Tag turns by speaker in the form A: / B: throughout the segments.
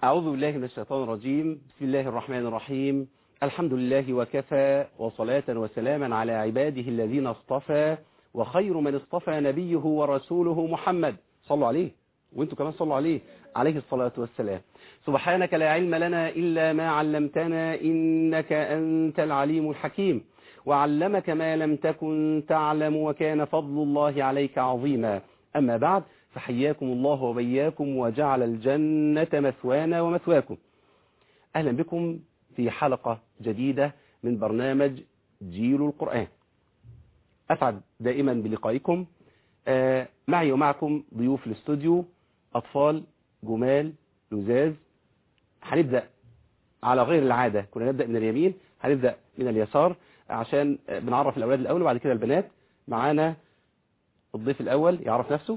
A: أعوذ بالله من الشيطان الرجيم بسم الله الرحمن الرحيم الحمد لله وكفى وصلاة وسلاما على عباده الذين اصطفى وخير من اصطفى نبيه ورسوله محمد صلوا عليه وانتم كمان صلوا عليه عليه الصلاة والسلام سبحانك لا علم لنا إلا ما علمتنا إنك أنت العليم الحكيم وعلمك ما لم تكن تعلم وكان فضل الله عليك عظيما أما بعد فحياكم الله وبياكم وجعل الجنة مثوانا ومثواكم أهلا بكم في حلقة جديدة من برنامج جيل القرآن أسعد دائما بلقائكم آه معي ومعكم ضيوف الاستوديو أطفال جمال لزاز هنبدأ على غير العادة كنا نبدأ من اليمين هنبدأ من اليسار عشان بنعرف الأولاد الأول وبعد كده البنات معانا الضيف الأول يعرف نفسه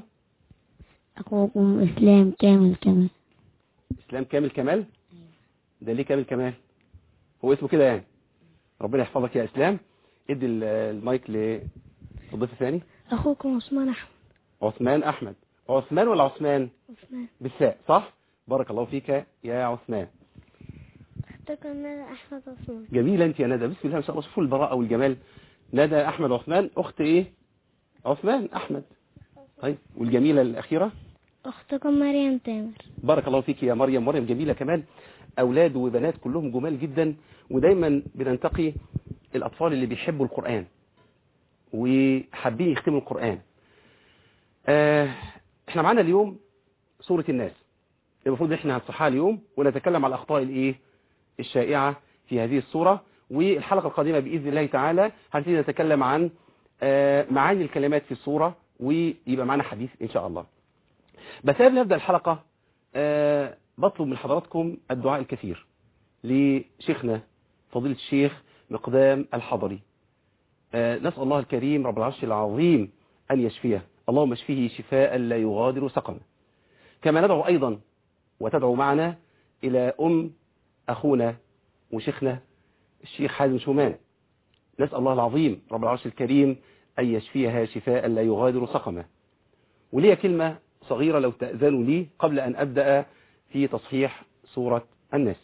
B: أخوكم إسلام كامل كمال
A: إسلام كامل كمال ده ليه كامل كمال هو اسمه كده يعني ربنا يحفظك يا إسلام ادي ال- المايك للضيف الثاني
B: أخوكم عثمان أحمد
A: عثمان أحمد عثمان ولا عثمان
B: عثمان
A: بالساء صح بارك الله فيك يا عثمان
B: أختكم ندى أحمد عثمان
A: جميلة انت يا ندى بسم الله ما شاء الله شوفوا البراءة والجمال ندى أحمد عثمان أخت إيه عثمان أحمد طيب والجميلة الأخيرة
B: أختكم مريم تامر
A: بارك الله فيك يا مريم مريم جميلة كمان أولاد وبنات كلهم جمال جدا ودايما بننتقي الأطفال اللي بيحبوا القرآن وحابين يختموا القرآن آه احنا معانا اليوم سورة الناس المفروض احنا هنصحها اليوم ونتكلم على الأخطاء الايه الشائعة في هذه السورة والحلقة القادمة بإذن الله تعالى هنبتدي نتكلم عن آه معاني الكلمات في السورة ويبقى معنا حديث إن شاء الله بس قبل نبدأ الحلقة آه بطلب من حضراتكم الدعاء الكثير لشيخنا فضيلة الشيخ مقدام الحضري آه نسأل الله الكريم رب العرش العظيم أن يشفيه اللهم اشفيه شفاء لا يغادر سقما كما ندعو أيضا وتدعو معنا إلى أم أخونا وشيخنا الشيخ حازم شومان نسأل الله العظيم رب العرش الكريم أن يشفيها شفاء لا يغادر سقما ولي كلمة صغيرة لو تأذنوا لي قبل أن أبدأ في تصحيح سورة الناس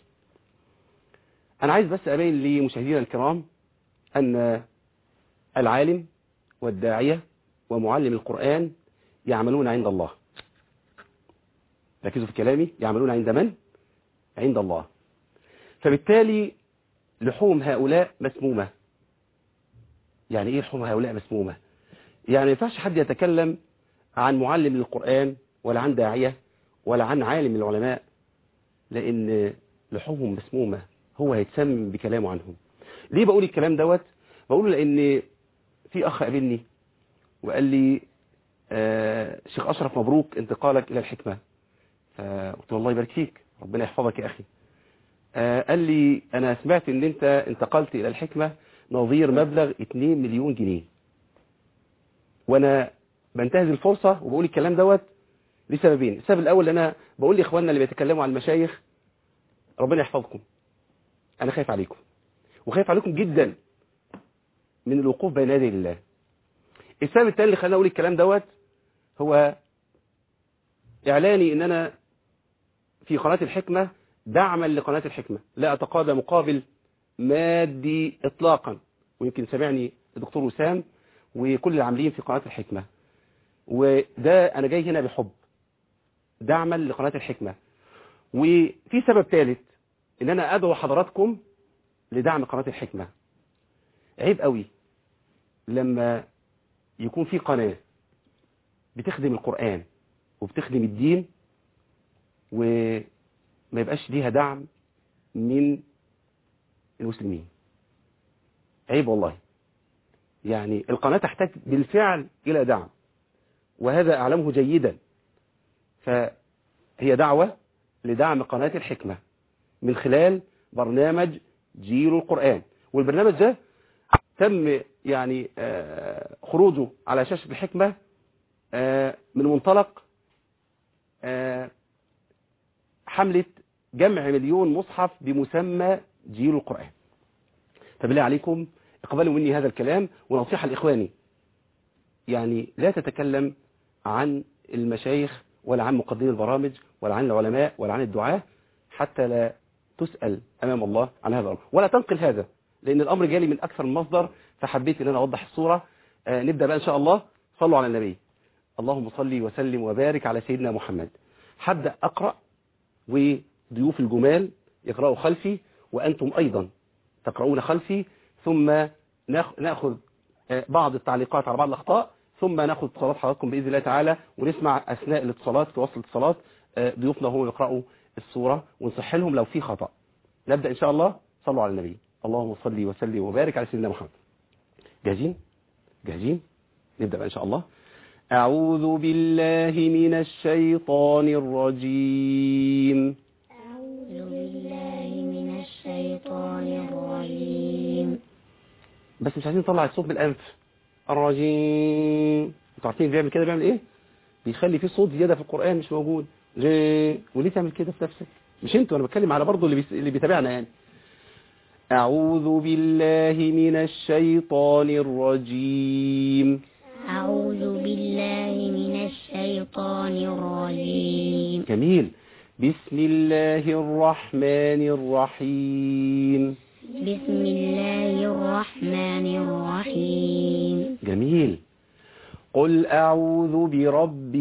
A: أنا عايز بس أبين لمشاهدينا الكرام أن العالم والداعية ومعلم القرآن يعملون عند الله ركزوا في كلامي يعملون عند من؟ عند الله فبالتالي لحوم هؤلاء مسمومة يعني ايه لحوم هؤلاء مسمومة يعني ما ينفعش حد يتكلم عن معلم للقرآن ولا عن داعية ولا عن عالم من العلماء لأن لحومهم مسمومة هو هيتسمم بكلامه عنهم ليه بقول الكلام دوت بقوله لأن في أخ قابلني وقال لي آه شيخ أشرف مبروك انتقالك إلى الحكمة فقلت له الله يبارك فيك ربنا يحفظك يا أخي آه قال لي أنا سمعت أن أنت انتقلت إلى الحكمة نظير مبلغ 2 مليون جنيه وأنا بنتهز الفرصة وبقول الكلام دوت لسببين السبب الأول أنا بقول لإخواننا اللي بيتكلموا عن المشايخ ربنا يحفظكم أنا خايف عليكم وخايف عليكم جدا من الوقوف بين يدي الله السبب الثاني اللي خلاني أقول الكلام دوت هو إعلاني إن أنا في قناة الحكمة دعما لقناة الحكمة لا أتقاضى مقابل مادي إطلاقا ويمكن سمعني الدكتور وسام وكل العاملين في قناة الحكمة وده أنا جاي هنا بحب دعما لقناة الحكمة وفي سبب ثالث إن أنا أدعو حضراتكم لدعم قناة الحكمة عيب قوي لما يكون في قناة بتخدم القرآن وبتخدم الدين وما يبقاش ليها دعم من المسلمين عيب والله يعني القناة تحتاج بالفعل إلى دعم وهذا أعلمه جيدا فهي دعوة لدعم قناة الحكمة من خلال برنامج جيل القرآن والبرنامج ده تم يعني آه، خروجه على شاشة الحكمة آه، من منطلق آه، حملة جمع مليون مصحف بمسمى جيل القرآن فبالله عليكم اقبلوا مني هذا الكلام ونصيحة لإخواني يعني لا تتكلم عن المشايخ ولا عن مقدمي البرامج ولا عن العلماء ولا عن الدعاة حتى لا تسأل أمام الله عن هذا الأمر ولا تنقل هذا لأن الأمر جالي من أكثر من مصدر فحبيت أن أنا أوضح الصورة آه نبدأ بقى إن شاء الله صلوا على النبي اللهم صل وسلم وبارك على سيدنا محمد هبدأ أقرأ وضيوف الجمال يقرأوا خلفي وأنتم أيضا تقرؤون خلفي ثم ناخ- نأخذ آه، بعض التعليقات على بعض الأخطاء ثم ناخذ اتصالات حضراتكم بإذن الله تعالى ونسمع أثناء الاتصالات في وصل الاتصالات آه، ضيوفنا هم يقرأوا الصورة ونصح لهم لو في خطأ نبدأ إن شاء الله صلوا على النبي اللهم صل وسلم وبارك على سيدنا محمد جاهزين جاهزين نبدأ بقى إن شاء الله أعوذ بالله من الشيطان الرجيم
B: أعوذ بالله من الشيطان الرجيم
A: بس مش عايزين نطلع الصوت بالأنف الرجيم انتوا عارفين بيعمل كده بيعمل ايه بيخلي فيه صوت زيادة في القرآن مش موجود جي وليه تعمل كده في نفسك مش انتوا انا بتكلم على برضه اللي, بيس... اللي بيتابعنا يعني أعوذ بالله من الشيطان الرجيم
B: أعوذ بالله من الشيطان الرجيم
A: جميل بسم الله الرحمن الرحيم
B: بسم الله الرحمن الرحيم
A: جميل قل أعوذ برب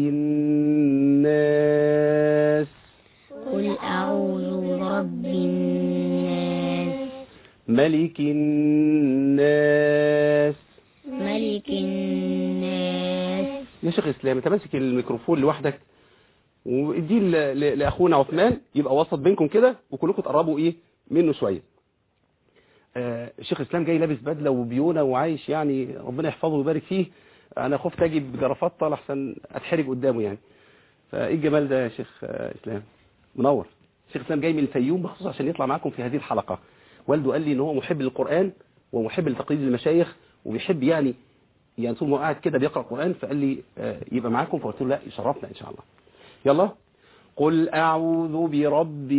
A: الناس
B: قل أعوذ برب الناس
A: ملك الناس
B: ملك الناس
A: يا شيخ إسلام أنت ماسك الميكروفون لوحدك ودي ل- ل- لأخونا عثمان يبقى وسط بينكم كده وكلكم تقربوا إيه منه شوية آه، الشيخ إسلام جاي لابس بدلة وبيونة وعايش يعني ربنا يحفظه ويبارك فيه أنا خفت أجيب جرافطة لحسن أتحرج قدامه يعني فإيه الجمال ده يا شيخ آه، إسلام منور الشيخ إسلام جاي من الفيوم مخصوص عشان يطلع معاكم في هذه الحلقة والده قال لي إن هو محب للقرآن ومحب لتقليد المشايخ وبيحب يعني يعني طول ما هو قاعد كده بيقرأ قرآن فقال لي آه، يبقى معاكم فقلت له لا يشرفنا إن شاء الله يلا قل أعوذ برب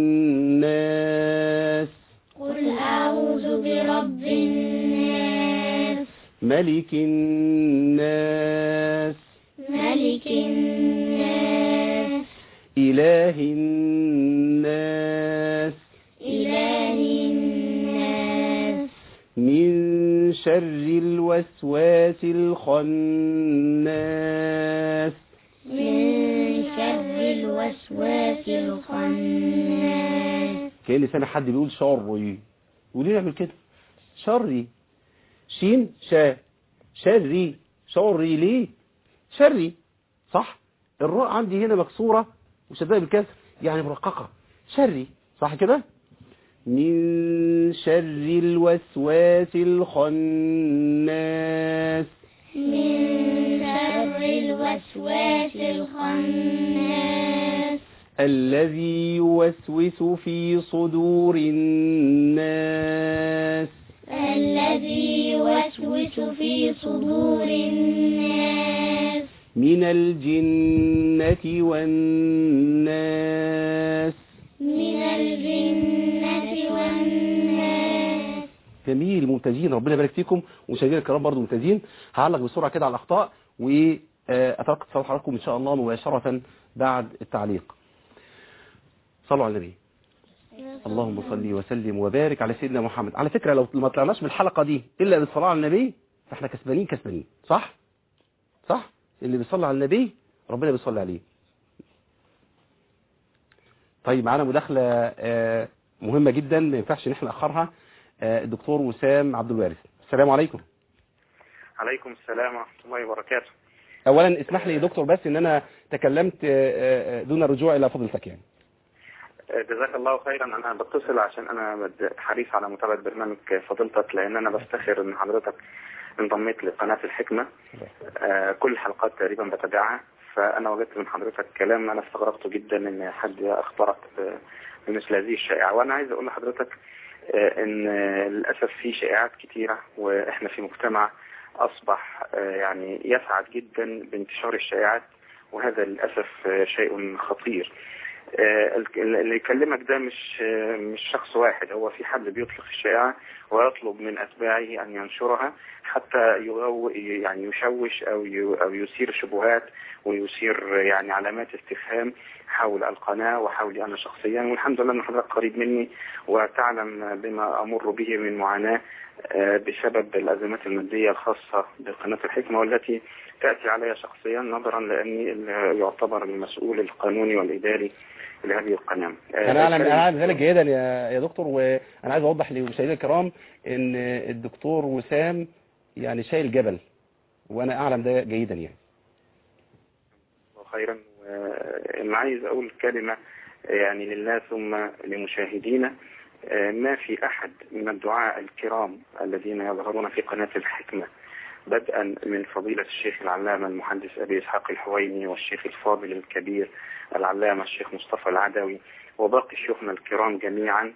A: الناس
B: قل أعوذ برب الناس
A: ملك الناس
B: ملك الناس
A: إله الناس
B: إله الناس
A: من شر الوسواس الخناس
B: من شر الوسواس الخناس
A: كأن سامع حد بيقول شري وليه يعمل كده شري شين شا شري شري ليه شري صح الراء عندي هنا مكسورة وشدها بالكسر يعني مرققة شري صح كده من شر الوسواس الخناس
B: من شر الوسواس الخناس
A: الذي يوسوس في صدور الناس
B: الذي يوسوس في صدور الناس
A: من الجنة والناس
B: من الجنة والناس
A: جميل ممتازين ربنا يبارك فيكم ومشاهدينا الكرام برضو ممتازين هعلق بسرعة كده على الأخطاء وأترك اتصال حضراتكم إن شاء الله مباشرة بعد التعليق صلوا على النبي اللهم صل وسلم وبارك على سيدنا محمد على فكرة لو ما طلعناش من الحلقة دي إلا بالصلاة على النبي فاحنا كسبانين كسبانين صح صح اللي بيصلي على النبي ربنا بيصلي عليه طيب معانا مداخلة آه، مهمة جدا ما ينفعش ان احنا نأخرها آه، الدكتور وسام عبد الوارث السلام عليكم
C: عليكم السلام ورحمة الله وبركاته
A: اولا اسمح لي يا دكتور بس ان انا تكلمت آه، آه، دون الرجوع الى فضلتك يعني
C: آه، جزاك الله خيرا انا بتصل عشان انا بد- حريص على متابعة برنامج فضيلتك لان انا بفتخر ان حضرتك انضميت لقناة الحكمة آه، كل الحلقات تقريبا بتابعها فانا وجدت من حضرتك كلام انا استغربته جدا ان حد اخترق ب- بمثل هذه الشائعة وانا عايز اقول لحضرتك آه، ان آه، للاسف في شائعات كتيرة واحنا في مجتمع اصبح آه، يعني يسعد جدا بانتشار الشائعات وهذا للاسف آه، شيء خطير آه، الك- اللي يكلمك ده مش آه، مش شخص واحد هو في حد بيطلق الشائعة ويطلب من أتباعه أن ينشرها حتى يغو يعني يشوش أو ي- أو يثير شبهات ويثير يعني علامات استفهام حول القناة وحولي أنا شخصيا والحمد لله أن حضرتك قريب مني وتعلم بما أمر به من معاناة آه، بسبب الأزمات المادية الخاصة بقناة الحكمة والتي تأتي علي شخصيا نظرا لأني ال- يعتبر المسؤول القانوني والإداري لهذه القناة آه،
A: انا اعلم
C: الكلام-
A: انا اعلم ذلك جيدا يا يا دكتور وانا عايز اوضح لمشاهدينا الكرام ان الدكتور وسام يعني شايل جبل وانا اعلم ده جيدا يعني
C: الله خيرا وأنا عايز أقول كلمة يعني لله ثم لمشاهدينا آه، ما في أحد من الدعاء الكرام الذين يظهرون في قناة الحكمة بدءا من فضيلة الشيخ العلامة المحدث أبي إسحاق الحويني والشيخ الفاضل الكبير العلامة الشيخ مصطفى العدوي وباقي شيوخنا الكرام جميعا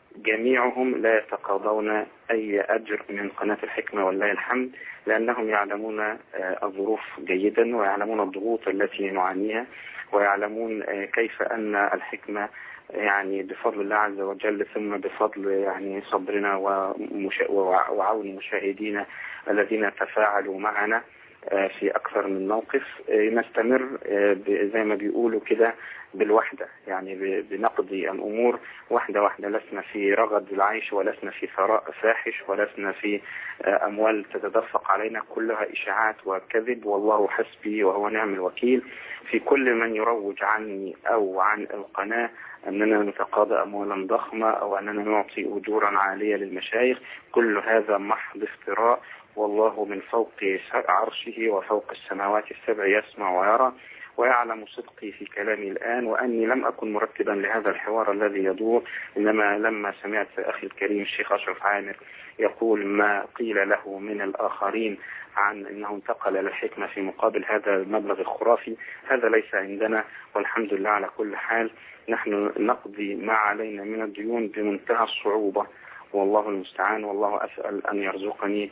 C: جميعهم لا يتقاضون أي أجر من قناة الحكمة ولله الحمد لأنهم يعلمون آه، الظروف جيدا ويعلمون الضغوط التي نعانيها ويعلمون آه، كيف أن الحكمة يعني بفضل الله عز وجل ثم بفضل يعني صبرنا ومشا- وع- وعون مشاهدينا الذين تفاعلوا معنا آه، في أكثر من موقف آه، نستمر آه، ب- زي ما بيقولوا كده بالوحدة يعني ب- بنقضي الأمور واحدة واحدة لسنا في رغد العيش ولسنا في ثراء فاحش ولسنا في آه، أموال تتدفق علينا كلها إشاعات وكذب والله حسبي وهو نعم الوكيل في كل من يروج عني أو عن القناة أننا نتقاضى أموالا ضخمة أو أننا نعطي أجورا عالية للمشايخ كل هذا محض افتراء والله من فوق عرشه وفوق السماوات السبع يسمع ويرى ويعلم صدقي في كلامي الآن وأني لم أكن مرتبا لهذا الحوار الذي يدور إنما لما سمعت أخي الكريم الشيخ أشرف عامر يقول ما قيل له من الآخرين عن أنه انتقل للحكمة في مقابل هذا المبلغ الخرافي هذا ليس عندنا والحمد لله على كل حال نحن نقضي ما علينا من الديون بمنتهى الصعوبة والله المستعان والله أسأل أن يرزقني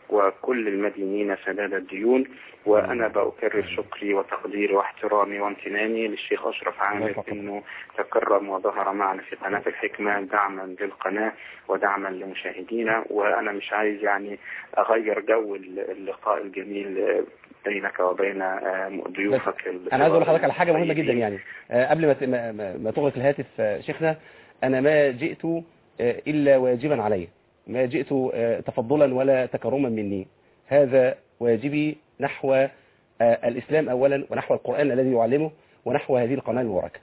C: وكل المدينين سداد الديون وأنا بأكرر شكري وتقديري واحترامي وامتناني للشيخ أشرف عامر أنه تكرم وظهر معنا في قناة الحكمة دعما للقناة ودعما لمشاهدينا وأنا مش عايز يعني أغير جو اللقاء الجميل بينك وبين آه، ضيوفك
A: انا عايز اقول لحضرتك على حاجه مهمه جدا يعني آه، قبل ما ت- ما- ما ما تغلق الهاتف آه، شيخنا انا ما جئت آه، الا واجبا علي ما جئت آه، تفضلا ولا تكرما مني هذا واجبي نحو آه، الاسلام اولا ونحو القران الذي يعلمه ونحو هذه القناه المباركه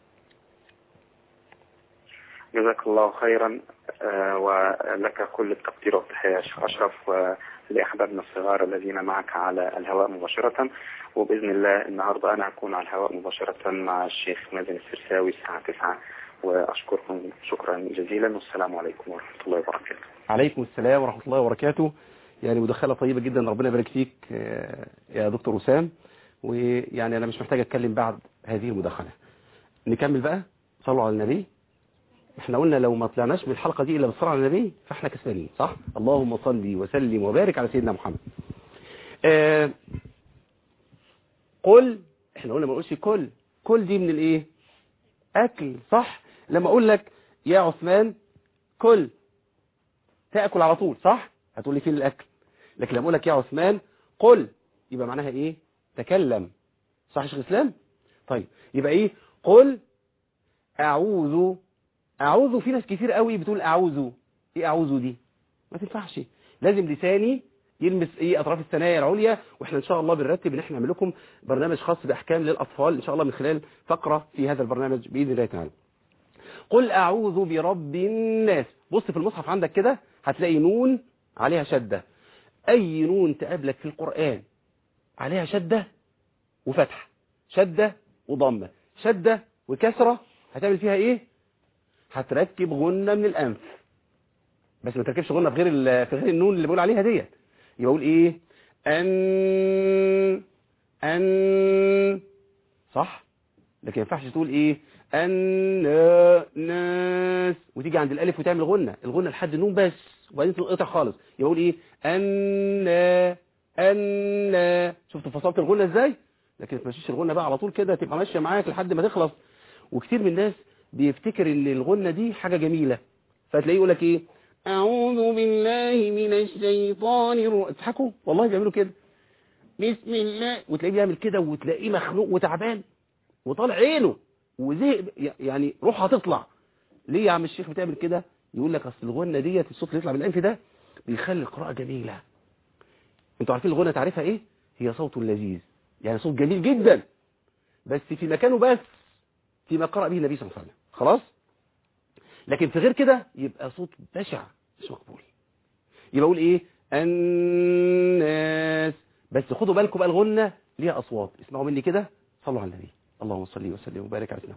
C: جزاك الله خيرا آه، ولك كل التقدير والتحية يا شيخ أشرف ولأحبابنا الصغار الذين معك على الهواء مباشرة وبإذن الله النهاردة أنا هكون على الهواء مباشرة مع الشيخ مازن السرساوي الساعة 9 وأشكركم شكرا جزيلا والسلام عليكم ورحمة الله وبركاته
A: عليكم السلام ورحمه الله وبركاته يعني مداخله طيبه جدا ربنا يبارك فيك آه، يا دكتور وسام ويعني انا مش محتاج اتكلم بعد هذه المداخله نكمل بقى صلوا على النبي احنا قلنا لو ما طلعناش من الحلقه دي الا بالصلاه على النبي فاحنا كسبانين صح اللهم صل وسلم وبارك على سيدنا محمد آه قل احنا قلنا ما نقولش كل كل دي من الايه اكل صح لما اقول لك يا عثمان كل تاكل على طول صح هتقول لي فين الاكل لكن لما اقول لك يا عثمان قل يبقى معناها ايه تكلم صح يا شيخ الاسلام طيب يبقى ايه قل اعوذ اعوذ في ناس كتير قوي بتقول اعوذ ايه اعوذ دي ما تنفعش لازم لساني يلمس ايه اطراف الثنايا العليا واحنا ان شاء الله بنرتب ان احنا نعمل لكم برنامج خاص باحكام للاطفال ان شاء الله من خلال فقره في هذا البرنامج باذن الله تعالى قل اعوذ برب الناس بص في المصحف عندك كده هتلاقي نون عليها شده اي نون تقابلك في القران عليها شده وفتح شده وضمه شده وكسره هتعمل فيها ايه هتركب غنة من الأنف بس ما تركبش غنة في غير ال- في غير النون اللي بقول عليها ديت يبقى اقول ايه ان ان صح لكن ما ينفعش تقول ايه ان ناس وتيجي عند الالف وتعمل غنة الغنة لحد النون بس وبعدين تنقطع خالص يبقى اقول ايه ان ان شفت فصلت الغنة ازاي لكن ما تمشيش الغنة بقى على طول كده تبقى ماشيه معاك لحد ما تخلص وكتير من الناس بيفتكر ان الغنة دي حاجة جميلة فتلاقيه يقول لك ايه اعوذ بالله من الشيطان الرجيم اضحكوا والله بيعملوا كده بسم الله وتلاقيه بيعمل كده وتلاقيه مخنوق وتعبان وطالع عينه وزهق يعني روحه هتطلع ليه يا عم الشيخ بتعمل كده يقول لك اصل الغنة ديت الصوت اللي يطلع من الانف ده بيخلي القراءة جميلة انتوا عارفين الغنة تعرفها ايه هي صوت لذيذ يعني صوت جميل جدا بس في مكانه بس فيما قرأ به النبي صلى الله عليه وسلم خلاص لكن في غير كده يبقى صوت بشع مش مقبول يبقى اقول ايه الناس بس خدوا بالكم بقى الغنة ليها اصوات اسمعوا مني كده صلوا على النبي اللهم صل وسلم وبارك على سيدنا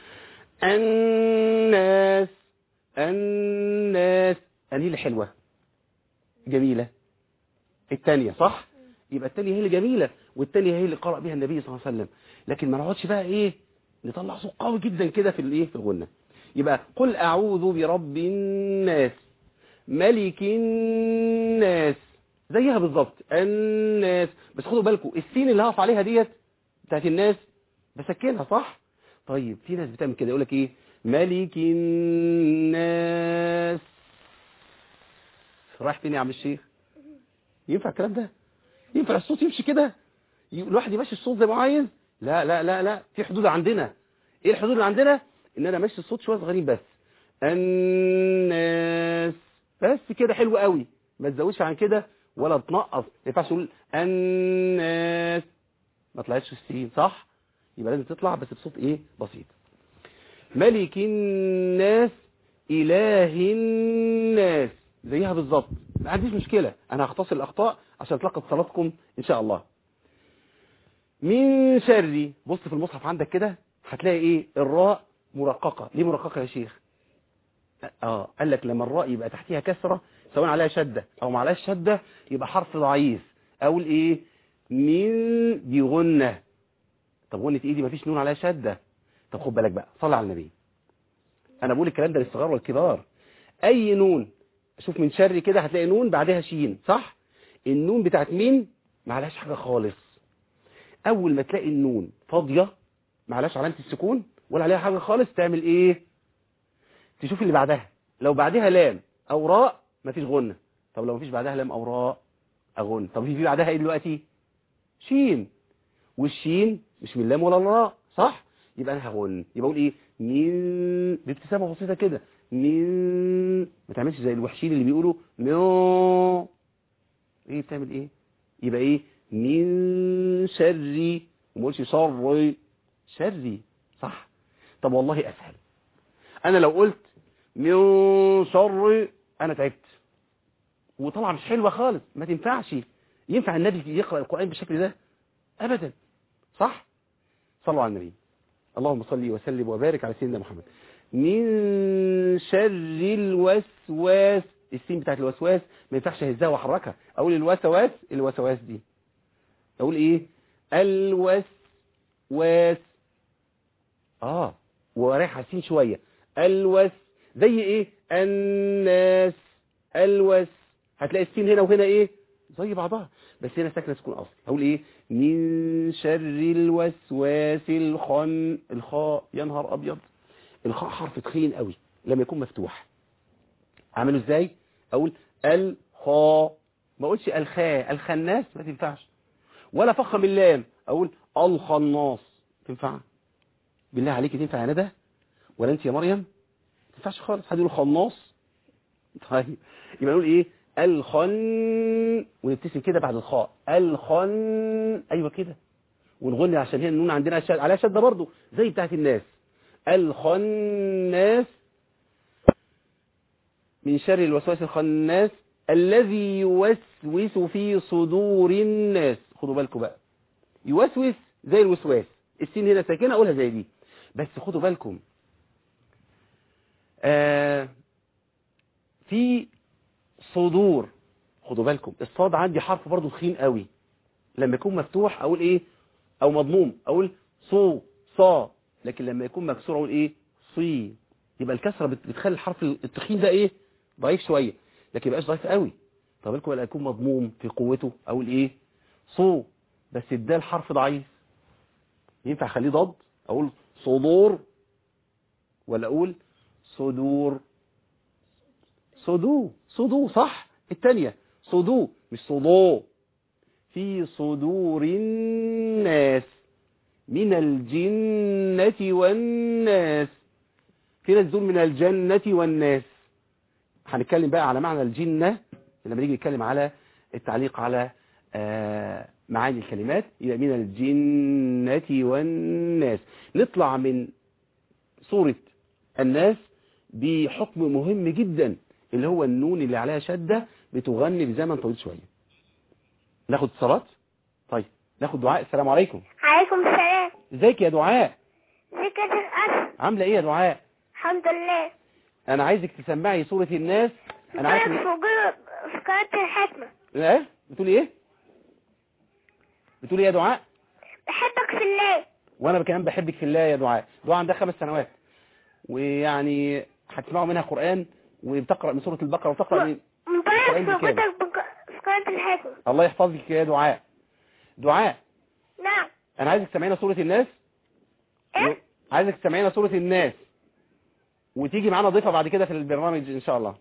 A: الناس الناس انهي اللي حلوه جميله الثانيه صح يبقى الثانيه هي اللي جميله والثانيه هي اللي قرأ بها النبي صلى الله عليه وسلم لكن ما نقعدش بقى ايه نطلع صوت قوي جدا كده في الايه في الغنه يبقى قل اعوذ برب الناس ملك الناس زيها بالظبط الناس بس خدوا بالكم السين اللي هقف عليها ديت بتاعت الناس بسكنها صح طيب في ناس بتعمل كده يقول لك ايه ملك الناس رايح فين يا عم الشيخ ينفع الكلام ده ينفع الصوت يمشي كده ي- الواحد يمشي الصوت زي ما عايز لا لا لا لا في حدود عندنا ايه الحدود اللي عندنا ان انا امشي الصوت شويه صغيرين بس الناس بس كده حلو قوي ما تزودش عن كده ولا تنقص ما ينفعش تقول الناس ما طلعتش السين صح يبقى لازم تطلع بس بصوت ايه بسيط ملك الناس اله الناس زيها بالظبط ما عنديش مشكله انا هختصر الاخطاء عشان تلقى اتصالاتكم ان شاء الله من شر بص في المصحف عندك كده هتلاقي ايه الراء مرققه ليه مرققه يا شيخ اه قال لك لما الراء يبقى تحتها كسره سواء عليها شده او ما عليهاش شده يبقى حرف ضعيف اقول ايه من دي غنه طب غنه ايه دي مفيش نون عليها شده طب خد بالك بقى صلي على النبي انا بقول الكلام ده للصغار والكبار اي نون شوف من شر كده هتلاقي نون بعدها شين صح النون بتاعت مين ما عليهاش حاجه خالص اول ما تلاقي النون فاضيه ما عليهاش علامه السكون ولا عليها حاجه خالص تعمل ايه تشوف اللي بعدها لو بعدها لام او راء مفيش غنه طب لو مفيش بعدها لام او راء اغن طب في بعدها ايه دلوقتي شين والشين مش من لام ولا الراء صح يبقى انا هغن يبقى اقول ايه من بابتسامه بسيطه كده من ما تعملش زي الوحشين اللي بيقولوا من ايه بتعمل ايه يبقى ايه من شري وما اقولش شري شري صح طب والله اسهل انا لو قلت من شر انا تعبت وطبعا مش حلوه خالص ما تنفعش ينفع النبي يقرا القران بالشكل ده ابدا صح صلوا على النبي اللهم صل وسلم وبارك على سيدنا محمد من شر الوسواس السين بتاعت الوسواس ما ينفعش اهزها واحركها اقول الوسواس الوسواس دي اقول ايه الوسواس اه ورايح على السين شويه الوس زي ايه الناس الوس هتلاقي السين هنا وهنا ايه زي بعضها بس هنا ساكنه سكون اصلي هقول ايه من شر الوسواس الخن الخاء يا نهار ابيض الخاء حرف تخين قوي لما يكون مفتوح اعمله ازاي اقول الخاء ما اقولش الخاء الخناس ما تنفعش ولا فخم اللام اقول الخناص تنفع بالله عليك تنفع يا ندى ولا انت يا مريم ما تنفعش خالص حد يقول خناص طيب يبقى نقول ايه الخن ونبتسم كده بعد الخاء الخن ايوه كده ونغني عشان هي النون عندنا شد عليها شده برضه زي بتاعت الناس الخناس من شر الوسواس الخناس الذي يوسوس في صدور الناس خدوا بالكم بقى يوسوس زي الوسواس السين هنا ساكنه اقولها زي دي بس خدوا بالكم آه في صدور خدوا بالكم الصاد عندي حرف برضو تخين قوي لما يكون مفتوح اقول ايه او مضموم اقول صو صا لكن لما يكون مكسور اقول ايه صي يبقى الكسره بت- بتخلي الحرف التخين ده ايه ضعيف شويه لكن يبقاش ضعيف قوي طب بالكم لما يكون مضموم في قوته اقول ايه صو بس الدال حرف ضعيف ينفع اخليه ضد اقول صدور ولا اقول صدور صدو صدو صح التانية صدو مش صدو في صدور الناس من الجنة والناس في ناس دول من الجنة والناس هنتكلم بقى على معنى الجنة لما نيجي نتكلم على التعليق على آه معاني الكلمات يبقى من الجنة والناس نطلع من سورة الناس بحكم مهم جدا اللي هو النون اللي عليها شدة بتغني بزمن طويل شوية ناخد اتصالات طيب ناخد دعاء السلام عليكم
B: عليكم السلام
A: ازيك يا دعاء
B: ازيك يا شيخ أسد
A: عامله ايه يا دعاء
B: الحمد لله
A: انا عايزك تسمعي سورة الناس انا عارف
B: في
A: إن-
B: وجود في قناة الحكمة
A: ايه بتقولي ايه بتقولي إيه يا دعاء
B: بحبك في الله
A: وانا كمان بحبك في الله يا دعاء دعاء عندها خمس سنوات ويعني هتسمعوا منها قرآن وبتقرأ من سورة البقرة وتقرأ من
B: مبارك في
A: الكلام دي كام؟
B: وجودك بق- في قناة الحكمة
A: الله يحفظك يا دعاء دعاء
B: نعم
A: انا عايزك تسمعينا سورة الناس
B: ايه
A: عايزك تسمعينا سورة الناس وتيجي معانا ضيفة بعد كده في البرنامج ان شاء الله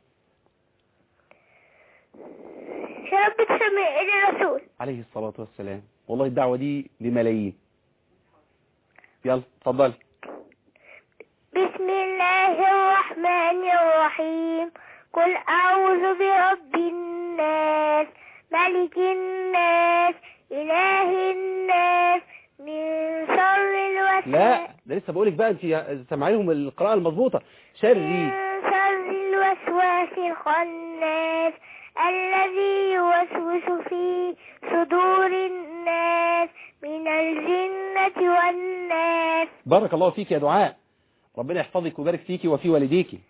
B: يا رب تسمي إلى الرسول
A: عليه الصلاة والسلام والله الدعوة دي لملايين يلا اتفضل
B: بسم الله الرحمن الرحيم قل أعوذ برب الناس ملك الناس إله الناس من شر الوسواس
A: لا ده لسه بقولك بقى انت سمعي لهم القراءة المظبوطة شري
B: من شر الوسواس الخناس الذي يوسوس في صدور الناس من الجنة والناس
A: بارك الله فيك يا دعاء ربنا يحفظك ويبارك فيك وفي والديك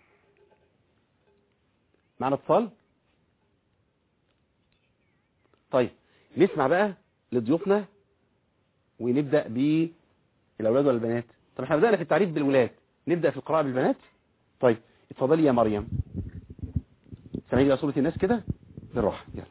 A: معنا اتصال طيب نسمع بقى لضيوفنا ونبدأ بالأولاد ولا البنات طب احنا بدأنا في التعريف بالولاد نبدأ في القراءة بالبنات طيب اتفضلي يا مريم سامعين بقى سورة الناس كده بالراحة يلا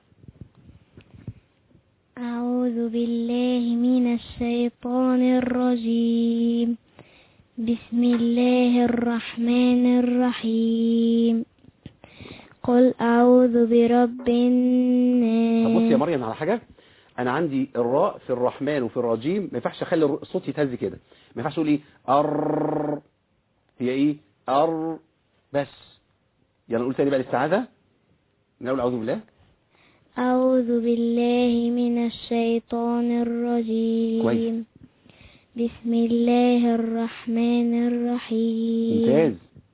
D: أعوذ بالله من الشيطان الرجيم بسم الله الرحمن الرحيم قل أعوذ برب
A: طب بصي يا
D: الناس
A: مريم على حاجة انا عندي الراء في الرحمن وفي الرجيم ما ينفعش اخلي الر- الصوت يتهز كده ما ينفعش اقول ايه ار هي ايه ار بس يلا نقول تاني بقى الاستعاذة نقول اعوذ بالله
D: أعوذ بالله من الشيطان
A: كويس.
D: الرجيم بسم الله الرحمن الرحيم
A: ممتاز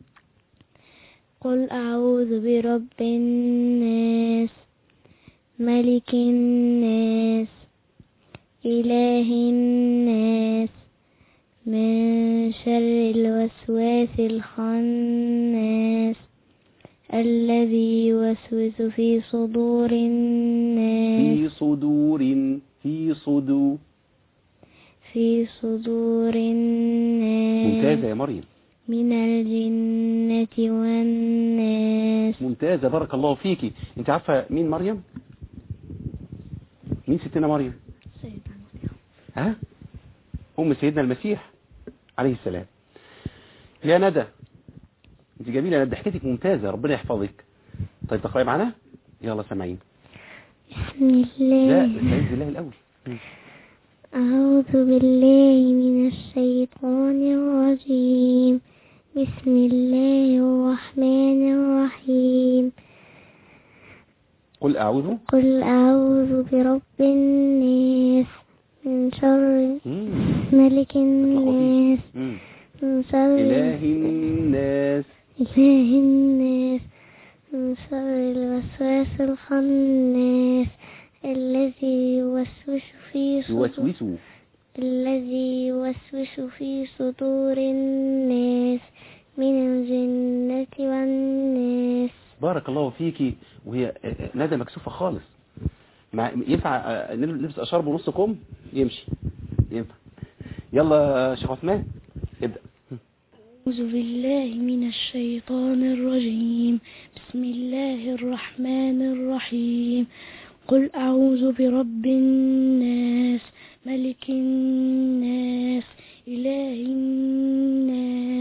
D: قل أعوذ برب الناس ملك الناس إله الناس من شر الوسواس الخناس الذي يوسوس في صدور الناس
A: في صدور في صدور
D: في صدور الناس
A: ممتازة يا مريم
D: من الجنة والناس
A: ممتازة بارك الله فيكي انت عارفة مين مريم مين ستنا مريم ها ام سيدنا المسيح عليه السلام يا ندى انت جميلة يا ندى حكيتك ممتازة ربنا يحفظك طيب تقرأي معانا يلا سامعين
D: بسم
A: لا
D: الله
A: استعيذ بالله الاول مم.
D: أعوذ بالله من الشيطان الرجيم بسم الله الرحمن الرحيم
A: قل اعوذ
D: قل أعوذ برب الناس من شر
A: مم.
D: ملك الناس
A: مم.
D: من شر
A: اله الناس
D: إله الناس من شر الوسواس الخناس الذي يوسوس في صدور
A: يوسوسوا
D: الذي يوسوس في صدور الناس من الجنة والناس
A: بارك الله فيكي وهي آه، آه، ندى مكسوفة خالص مع ينفع آه، نلبس اشرب ونص كم يمشي ينفع يلا يا شيخ عثمان ابدأ
D: أعوذ بالله من الشيطان الرجيم بسم الله الرحمن الرحيم قل أعوذ برب الناس ملك الناس إله الناس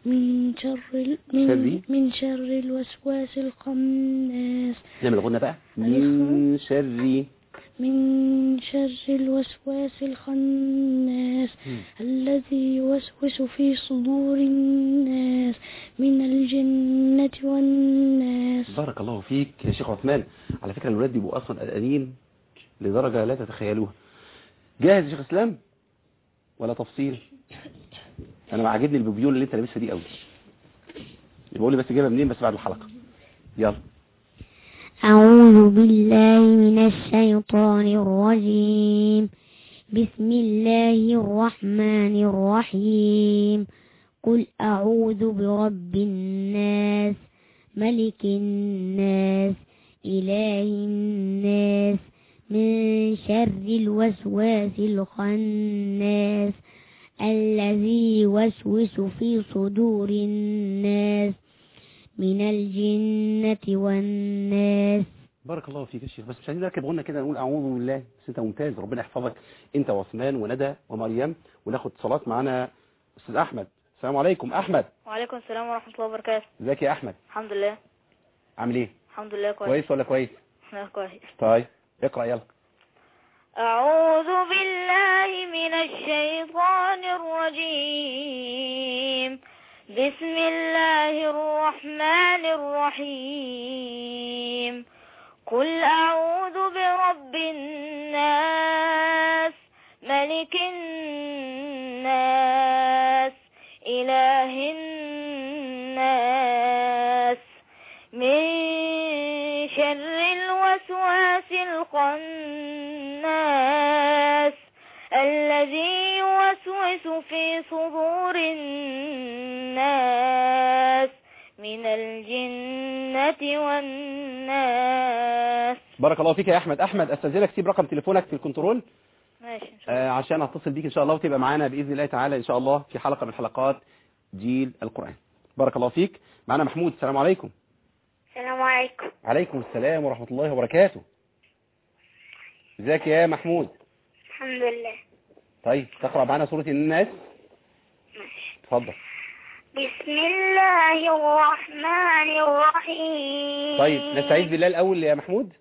D: من شر ال- من,
A: شر؟
D: من شر الوسواس الخناس
A: نعمل غنى بقى من
D: الخ-
A: شر
D: من شر الوسواس الخناس
A: مم.
D: الذي يوسوس في صدور الناس من الجنة والناس
A: بارك الله فيك يا شيخ عثمان على فكرة الولاد بيبقوا أصلا قلقانين لدرجة لا تتخيلوها جاهز يا شيخ اسلام ولا تفصيل انا عاجبني البيبيون اللي انت لابسها دي قوي بقول لي بس جايبها منين بس بعد الحلقة يلا
E: أعوذ بالله من الشيطان الرجيم بسم الله الرحمن الرحيم قل أعوذ برب الناس ملك الناس إله الناس من شر الوسواس الخناس الذي يوسوس في صدور الناس من الجنة والناس
A: بارك الله فيك يا شيخ بس مش عايزين نركب غنى كده نقول اعوذ بالله بس انت ممتاز ربنا يحفظك انت وعثمان وندى ومريم وناخد صلاة معانا استاذ احمد السلام عليكم احمد
F: وعليكم السلام ورحمة الله وبركاته
A: ازيك يا احمد
F: الحمد لله
A: عامل ايه
F: الحمد لله كويس
A: كويس ولا كويس
F: لا كويس
A: طيب اقرا يلا
F: أعوذ بالله من الشيطان الرجيم بسم الله الرحمن الرحيم قل أعوذ برب الناس ملك الناس إله الناس من شر الوسواس الخناس الذي يوسوس في صدور الناس من الجنة والناس
A: بارك الله فيك يا احمد احمد استاذنك سيب رقم تليفونك في الكنترول
F: ماشي إن شاء الله.
A: آه عشان اتصل بيك ان شاء الله وتبقى معانا باذن الله تعالى ان شاء الله في حلقه من حلقات جيل القران بارك الله فيك معانا محمود السلام عليكم
B: السلام عليكم
A: عليكم السلام ورحمه الله وبركاته ازيك يا محمود
B: الحمد لله
A: طيب تقرا معانا سوره الناس
B: ماشي
A: اتفضل
B: بسم الله الرحمن الرحيم
A: طيب نستعيذ بالله الاول يا محمود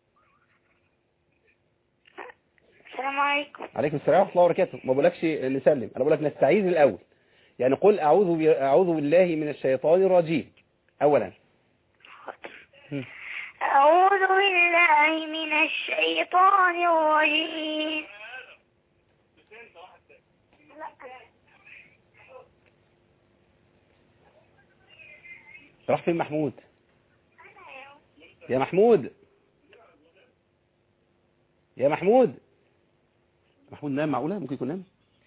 B: السلام عليكم
A: عليكم السلام ورحمه الله وبركاته ما بقولكش نسلم انا بقول لك نستعيذ الاول يعني قل اعوذ ب... اعوذ بالله من الشيطان الرجيم اولا هم.
B: أعوذ بالله من الشيطان الرجيم
A: راح فين محمود يا محمود يا محمود محمود نام معقولة ممكن يكون نام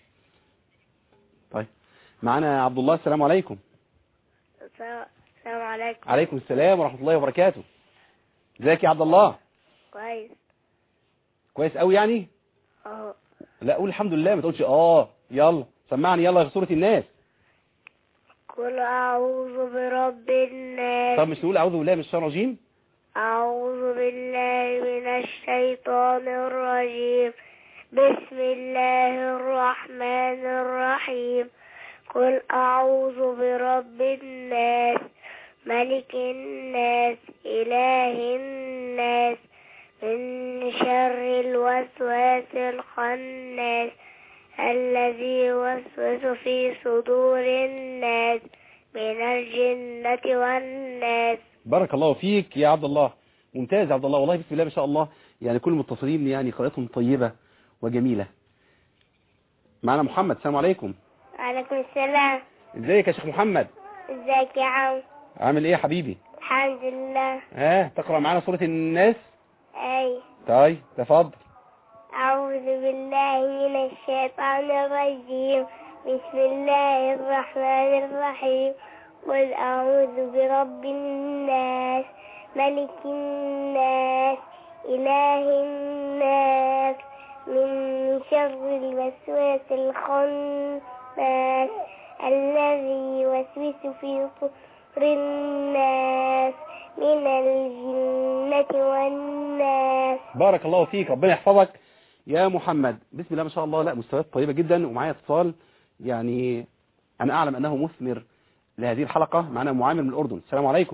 A: طيب معانا عبد الله السلام عليكم
B: السلام عليكم
A: عليكم السلام ورحمة الله وبركاته ازيك يا عبد الله
B: كويس
A: كويس قوي يعني
B: اهو
A: لا قول الحمد لله ما تقولش اه يلا سمعني يلا في سورة الناس
B: قل أعوذ برب الناس
A: طب مش تقول اعوذ بالله من الشيطان الرجيم
B: أعوذ بالله من الشيطان الرجيم بسم الله الرحمن الرحيم قل أعوذ برب الناس ملك الناس إله الناس من شر الوسواس الخناس الذي يوسوس في صدور الناس من الجنة والناس
A: بارك الله فيك يا عبد الله ممتاز يا عبد الله والله بسم الله ما شاء الله يعني كل المتصلين يعني قراءتهم طيبة وجميلة معنا محمد السلام عليكم
B: وعليكم السلام
A: ازيك يا شيخ محمد
B: ازيك يا عم
A: عامل ايه يا حبيبي
B: الحمد لله
A: ها تقرأ معانا سورة الناس
B: اي
A: طيب تفضل
B: أعوذ بالله من الشيطان الرجيم بسم الله الرحمن الرحيم قل أعوذ برب الناس ملك الناس إله الناس من شر الوسواس الخناس الذي يوسوس في صدور الناس من الجنة والناس
A: بارك الله فيك ربنا يحفظك يا محمد بسم الله ما شاء الله لا مستويات طيبة جدا ومعايا اتصال يعني أنا أعلم أنه مثمر لهذه الحلقة معنا أم عامر من الأردن السلام عليكم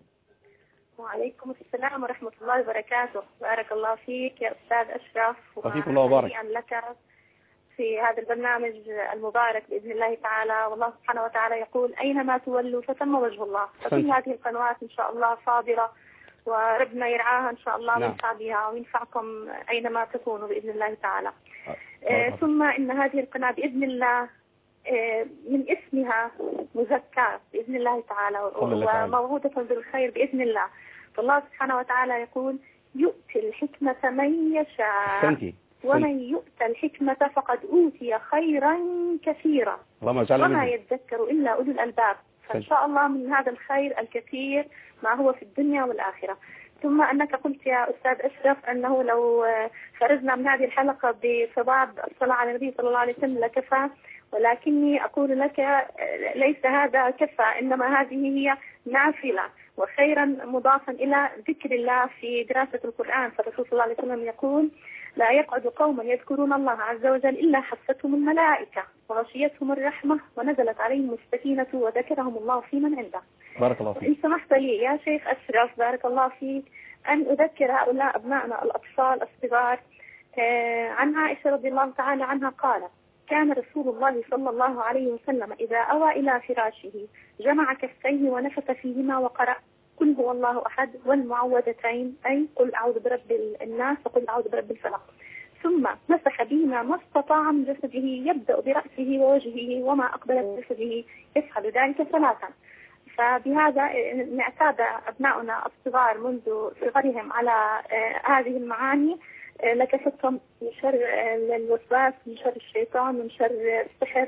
G: وعليكم السلام ورحمة الله وبركاته بارك الله فيك يا أستاذ أشرف
A: وفيكم الله وبارك.
G: وهنيئا لك في هذا البرنامج المبارك بإذن الله تعالى والله سبحانه وتعالى يقول أينما تولوا فتم وجه الله فكل
A: أحسنت.
G: هذه القنوات إن شاء الله فاضلة وربنا يرعاها إن شاء الله
A: نعم.
G: وينفع بها وينفعكم أينما تكونوا بإذن الله تعالى
A: بارك
G: آه،
A: الله.
G: ثم إن هذه القناة بإذن الله آه، من اسمها مزكاة بإذن الله تعالى
A: بفضل الله تعالى.
G: وموعودة بالخير بإذن الله فالله سبحانه وتعالى يقول يؤتي الحكمة من يشاء
A: أحسنتي
G: ومن يؤت الحكمة فقد أوتي خيرا كثيرا
A: اللهم اجعلنا
G: وما
A: منهم
G: يذكر إلا أولو الألباب فإن
A: حلو.
G: شاء الله من هذا الخير الكثير ما هو في الدنيا والآخرة ثم أنك قلت يا أستاذ أشرف أنه لو آه، خرجنا من هذه الحلقة بصباب الصلاة على النبي صلى الله عليه وسلم لكفى ولكني أقول لك آه، ليس هذا كفى إنما هذه هي نافلة وخيرا مضافا إلى ذكر الله في دراسة القرآن فالرسول صلى الله عليه وسلم يقول لا يقعد قوما يذكرون الله عز وجل إلا حفتهم الملائكة وغشيتهم الرحمة ونزلت عليهم السكينة وذكرهم الله في من عنده
A: بارك الله فيك
G: إن سمحت لي يا شيخ أشرف بارك الله فيك أن أذكر هؤلاء أبنائنا الأطفال الصغار آه، عن عائشة رضي الله تعالى عنها قالت كان رسول الله صلى الله عليه وسلم إذا أوى إلى فراشه جمع كفيه ونفث فيهما وقرأ قل هو الله أحد والمعوذتين أي قل أعوذ برب الناس وقل أعوذ برب الفلق ثم مسح بهما ما استطاع من جسده يبدأ برأسه ووجهه وما أقبل من جسده يفعل ذلك ثلاثا فبهذا اعتاد أبناؤنا الصغار منذ صغرهم على آه، هذه المعاني آه، لكفتهم من شر آه، الوسواس من شر الشيطان من شر السحر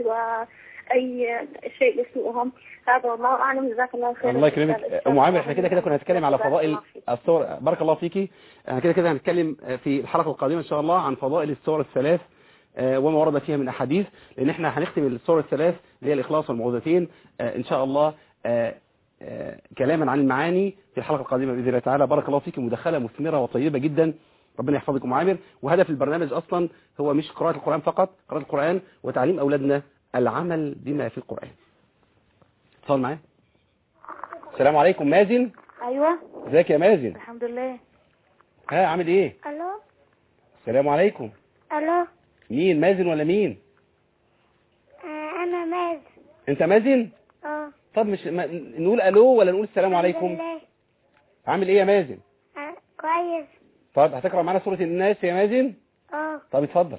G: وأي شيء يسوءهم هذا والله أعلم جزاك الله خيرا
A: الله يكرمك
G: أستاذ
A: ام عامر احنا كده كده كنا هنتكلم على
G: بارك
A: فضائل
G: الله فيك.
A: الصور بارك الله فيكي احنا كده كده هنتكلم في الحلقه القادمه ان شاء الله عن فضائل الصور الثلاث آه، وما ورد فيها من احاديث لان احنا هنختم الصور الثلاث اللي هي الاخلاص والمعوذتين آه، ان شاء الله آه، آه، كلاما عن المعاني في الحلقه القادمه باذن الله تعالى بارك الله فيكم مداخله مثمره وطيبه جدا ربنا يحفظكم عامر وهدف البرنامج اصلا هو مش قراءه القران فقط قراءه القران وتعليم اولادنا العمل بما في القران اتصل معايا السلام عليكم مازن
F: أيوة
A: ازيك يا مازن
F: الحمد لله
A: ها عامل ايه
B: ألو
A: السلام عليكم
B: ألو
A: مين مازن ولا مين
B: آه، أنا مازن
A: انت مازن
B: اه
A: طب مش ما... نقول الو ولا نقول السلام
B: الحمد
A: عليكم
B: لله.
A: عامل ايه يا مازن
B: آه، كويس
A: طب هتقرا معانا سوره الناس يا مازن
B: اه
A: طب اتفضل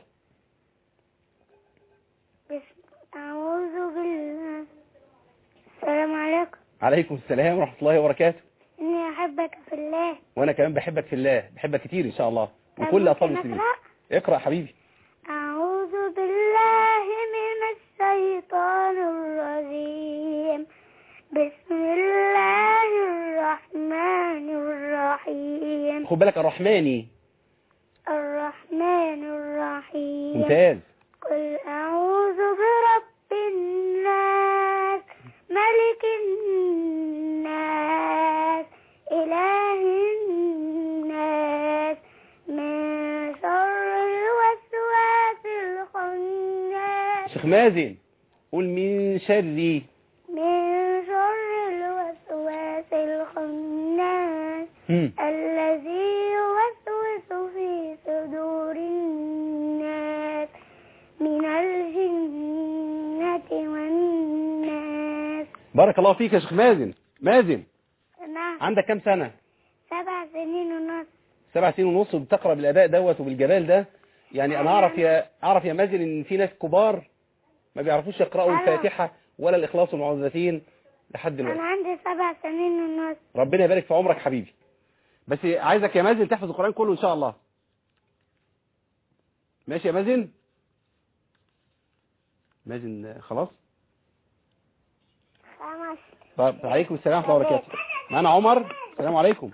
B: بس أعوذ بالله السلام عليكم
A: عليكم السلام ورحمه الله وبركاته
B: إني أحبك في الله
A: وانا كمان بحبك في الله بحبك كتير ان شاء الله
B: طب
A: وكل اطفال
B: ممكن
A: المسلمين
B: أقرأ؟
A: اقرا حبيبي
B: أعوذ بالله من الشيطان الرجيم بسم الله الرحمن الرحيم
A: خد بالك الرحماني
B: الرحمن الرحيم
A: ممتاز
B: قل أعوذ برب الناس ملك الناس إله الناس من شر الوسواس الخناس
A: شيخ مازن قول من شر
B: من شر الوسواس الخناس
A: هم.
B: الذي يوسوس في صدور الناس من الجنة والناس
A: بارك الله فيك يا شيخ مازن مازن
B: نعم
A: عندك كام سنه
B: سبع سنين ونص
A: سبع سنين ونص وبتقرا بالاداء دوت وبالجمال ده يعني انا اعرف يا اعرف يا مازن ان في ناس كبار ما بيعرفوش يقراوا
B: أيوة.
A: الفاتحه ولا الاخلاص والمعوذتين لحد
B: أنا
A: دلوقتي
B: عندي سبع سنين ونص
A: ربنا يبارك في عمرك حبيبي بس عايزك يا مازن تحفظ القران كله ان شاء الله ماشي يا مازن مازن آه، خلاص
B: خمس
A: طب عليكم السلام ورحمه الله وبركاته معانا عمر السلام عليكم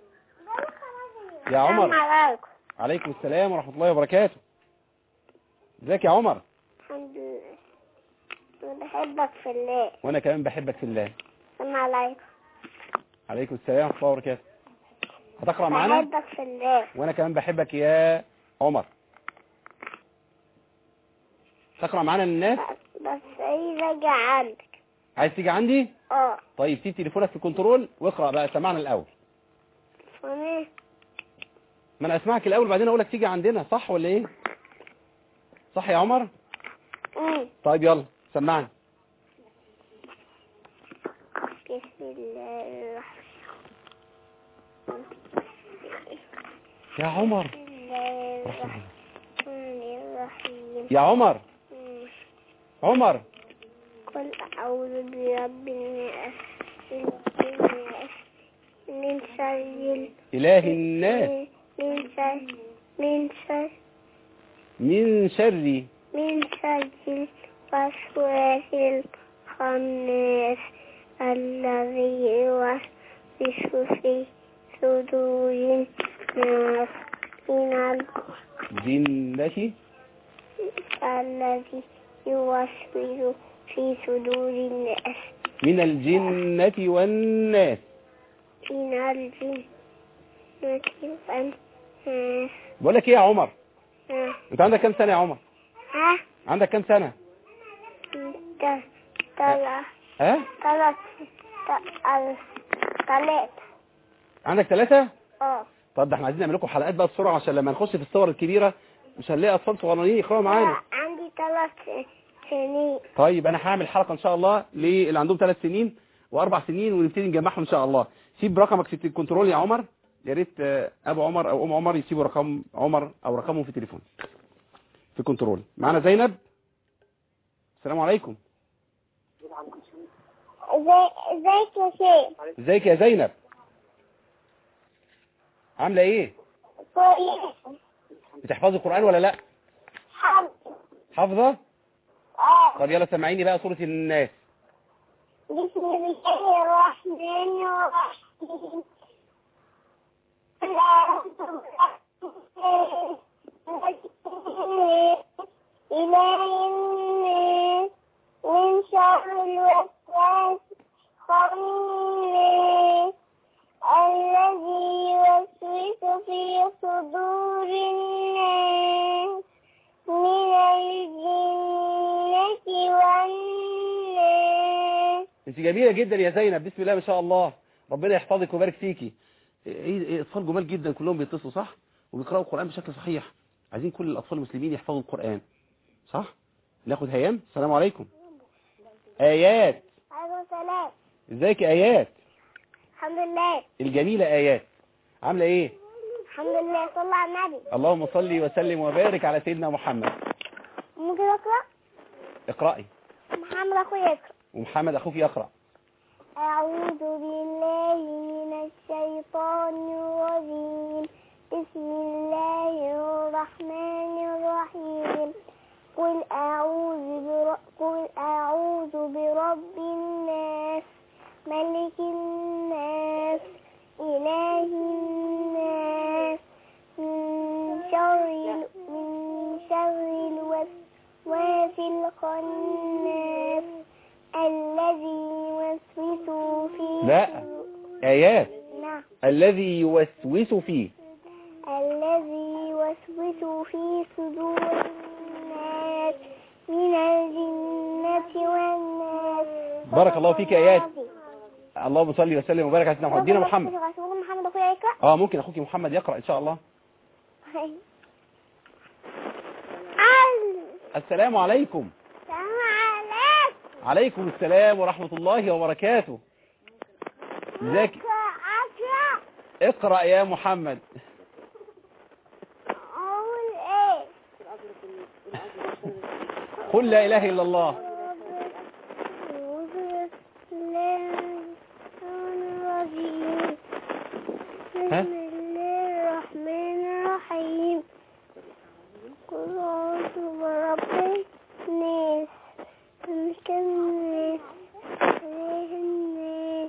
A: يا عمر
B: السلام عليكم
A: عليكم السلام ورحمه الله وبركاته ازيك يا عمر
B: الحمد لله بحبك في الله
A: وانا كمان بحبك في الله
B: السلام عليكم
A: عليكم السلام ورحمه الله وبركاته هتقرا معانا
B: بحبك في الله
A: وانا كمان بحبك يا عمر تقرا معانا للناس
B: بس عايز اجي عندك
A: عايز تيجي عندي
B: اه اه
A: طيب سيب تليفونك في الكنترول واقرا بقى سمعنا الاول
B: فمي
A: ما انا اسمعك الاول بعدين اقول لك تيجي عندنا صح ولا ايه صح يا عمر
B: مم.
A: طيب يلا سمعني
B: بسم الله الرحمن
A: يا عمر
B: بسم الله الرحمن الرحيم
A: يا عمر
B: مم.
A: عمر
B: قل أعوذ برب الناس الناس من شر ال-
A: اله الناس
B: من شر من شر
A: من شر
B: من شر الوسواس الخناس الذي يوسوس في صدور الناس من ال-
A: جنة
B: الذي يوسوس في صدور الناس
A: من الجنة والناس
B: من الجنة والناس
A: بقول لك ايه يا عمر
B: ها
A: انت عندك كام سنة يا عمر
B: ها
A: عندك كام سنة
B: ت- تلا
A: ها
B: تلات ت- تلات
A: عندك ثلاثة
B: اه
A: طب ده احنا عايزين نعمل لكم حلقات بقى بسرعة عشان لما نخش في الصور الكبيرة مش هنلاقي اطفال صغيرين يقراوا معانا
B: عندي تلات سنين
A: طيب انا هعمل حلقة ان شاء الله للي عندهم ثلاث سنين واربع سنين ونبتدي نجمعهم ان شاء الله سيب رقمك في الكنترول يا عمر يا ريت آه، ابو عمر او ام عمر يسيبوا رقم عمر او رقمهم في التليفون في الكنترول معانا زينب السلام عليكم
B: ازاي ازيك يا شيخ
A: ازيك يا زينب عامله ايه
B: كويس
A: بتحفظي القران ولا لا
B: حمد
A: حافظه
B: اه
A: طب يلا سمعيني بقى سوره الناس
B: بسم الله الرحمن الرحيم قل أعوذ برب إله الناس من شر الوسواس الخناس الذي يوسوس في صدور الناس من الجنة والناس
A: انت جميله جدا يا زينب بسم الله ما شاء الله ربنا يحفظك ويبارك فيكي ايه ايه اطفال جمال جدا كلهم بيتصلوا صح وبيقراوا القران بشكل صحيح عايزين كل الاطفال المسلمين يحفظوا القران صح ناخد هيام السلام عليكم ايات
B: عليكم السلام
A: ازيك يا ايات
B: الحمد لله
A: الجميله ايات عامله ايه
B: الحمد لله صلى على النبي
A: اللهم صل وسلم وبارك على سيدنا محمد
B: ممكن اقرا
A: اقراي
B: محمد اخويا يقرا
A: ومحمد اخوك يقرا
B: أعوذ بالله من الشيطان الرجيم بسم الله الرحمن الرحيم قل أعوذ بر... قل أعوذ برب الناس ملك الناس إله الناس من شر ال- من شر الوسواس الخناس الذي يوسوس في
A: لا. ايات
B: نعم
A: الذي يوسوس فيه
B: الذي يوسوس في صدور الناس من الجنة والناس
A: بارك الله فيك يا ايات اللهم صل وسلم وبارك على سيدنا محمد دينا محمد
B: ممكن محمد اخويا يقرا
A: اه ممكن اخوك محمد يقرا ان شاء الله السلام عليكم
B: السلام عليكم
A: عليكم السلام ورحمة الله وبركاته ازيك
B: اقرا
A: اقرأ يا محمد
B: اقول ايه
A: قل لا اله الا الله
B: أعوذ بالله من الرجيم
A: ها؟
B: بسم الله الرحمن الرحيم قل أعوذ برب الناس ملك الناس إله الناس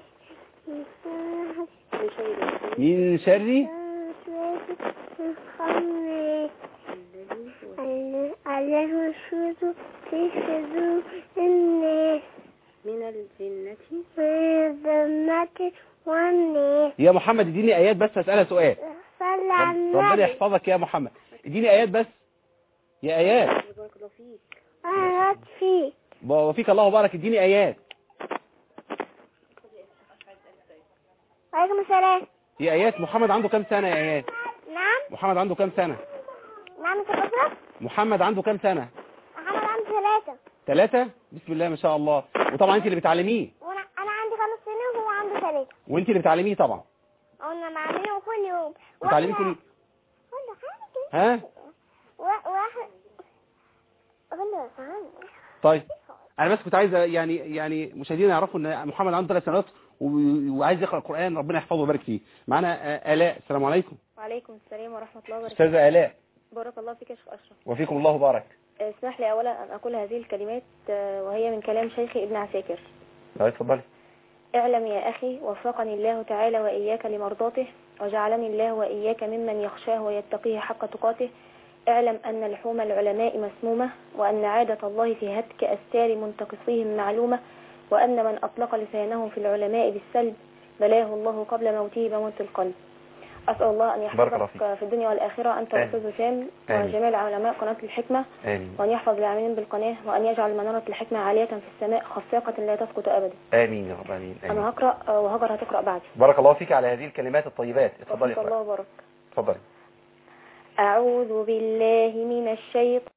B: من شر
A: من شر
B: الوسواس الخناس الذي يوسوس في صدور الناس
H: من الجنة
B: من الجنة والناس
A: يا محمد اديني ايات بس اسالها سؤال
B: صلى على
A: رب- ربنا
B: النبي
A: يحفظك يا محمد اديني ايات بس يا ايات
H: بارك الله فيك
B: أنا فيك
A: وفيك الله وبارك اديني ايات
B: وعليكم السلام
A: يا ايات محمد عنده كام سنة يا ايات
B: نعم
A: محمد عنده كام سنة
B: نعم انت بكرة
A: محمد عنده كام سنة
B: محمد عنده ثلاثة
A: ثلاثة بسم الله ما شاء الله وطبعا انت اللي بتعلميه
B: وانا انا عندي خمس سنين وهو عنده ثلاثة
A: وانت اللي بتعلميه طبعا
B: قلنا معلمين كل يوم
A: بتعلميه كل
B: كل حاجة
A: ها
B: و- واحد قلنا فهمنا
A: طيب انا بس كنت عايز يعني يعني مشاهدينا يعرفوا ان محمد عنده ثلاث سنوات و- وعايز يقرا القران ربنا يحفظه ويبارك فيه معانا آه، الاء السلام عليكم
F: وعليكم السلام ورحمة الله وبركاته
A: استاذه الاء
F: بارك الله فيك يا شيخ أشرف
A: وفيكم الله بارك
F: اسمح لي أولا أن أقول هذه الكلمات آه، وهي من كلام شيخي ابن عساكر
A: لا اتفضلي
F: اعلم يا أخي وفقني الله تعالى وإياك لمرضاته وجعلني الله وإياك ممن يخشاه ويتقيه حق تقاته اعلم أن لحوم العلماء مسمومة وأن عادة الله في هتك أستار منتقصيهم معلومة وأن من أطلق لسانه في العلماء بالسلب بلاه الله قبل موته بموت القلب أسأل الله أن
A: بارك الله
F: يحفظك في الدنيا والآخرة أنت
A: آمين.
F: أستاذ وسام
A: آمين.
F: وجميع علماء قناة الحكمة
A: امين
F: وأن يحفظ العاملين بالقناة وأن يجعل منارة الحكمة عالية في السماء خفاقة لا تسقط أبدا
A: امين يا رب امين
F: أنا
A: امين
F: هقرأ آه، وهجر هتقرأ بعدي
A: بارك الله فيك على هذه الكلمات الطيبات اتفضلي
F: وفق الله
A: اقرأي
F: وبارك
A: اتفضلي
F: أعوذ بالله من الشيطان